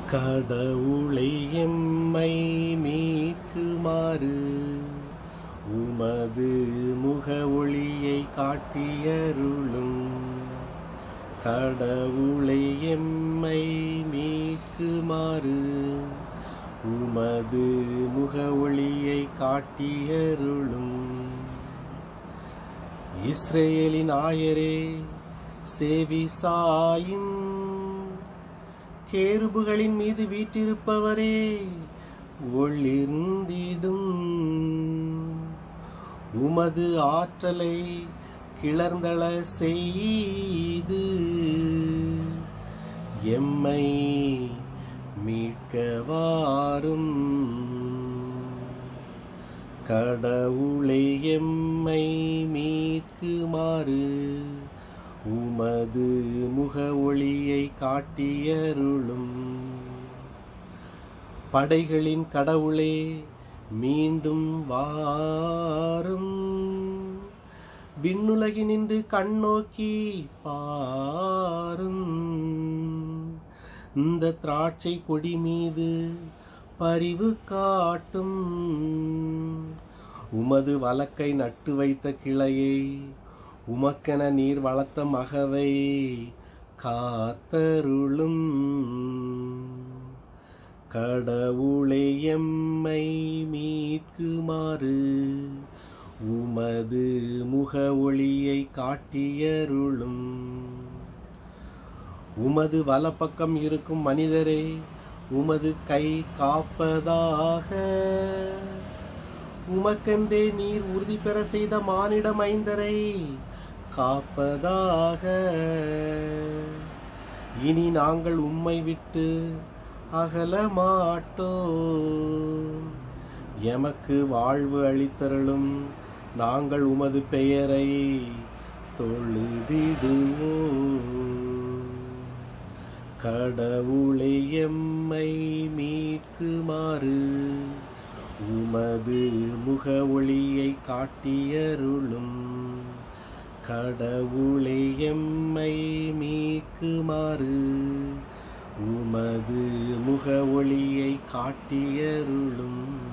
கடவுளை எம்மை மீட்குமாறு உமது முக ஒளியை காட்டியருளும் கடவுளை எம்மை மீட்குமாறு உமது முக ஒளியை காட்டியருளும் இஸ்ரேலின் ஆயரே சேவி சாயும் கேருபுகளின் மீது வீற்றிருப்பவரே ஒளிர்ந்திடும் உமது ஆற்றலை கிளர்ந்தள செய்து எம்மை மீட்கவாரும் கடவுளை எம்மை மீட்குமாறு உமது முக ஒளியை காட்டியருளும் படைகளின் கடவுளே மீண்டும் வாரும் விண்ணுலகினின்று கண்ணோக்கி பாரும் இந்த திராட்சை கொடி மீது பரிவு காட்டும் உமது வலக்கை நட்டு வைத்த கிளையை உமக்கென நீர் வளர்த்த மகவை காத்தருளும் கடவுளை எம்மை மீட்குமாறு உமது முக ஒளியை காட்டியருளும் உமது வலப்பக்கம் இருக்கும் மனிதரே உமது கை காப்பதாக உமக்கென்றே நீர் உறுதி பெற செய்த மானிட மைந்தரை காப்பதாக இனி நாங்கள் உம்மை விட்டு அகல மாட்டோம் எமக்கு வாழ்வு அளித்தருளும் நாங்கள் உமது பெயரை தொழுதிடுவோம் கடவுளை எம்மை மீட்குமாறு உமது முக ஒளியை காட்டியருளும் கடவுளை எம்மை மீட்குமாறு உமது முக ஒளியை காட்டியருளும்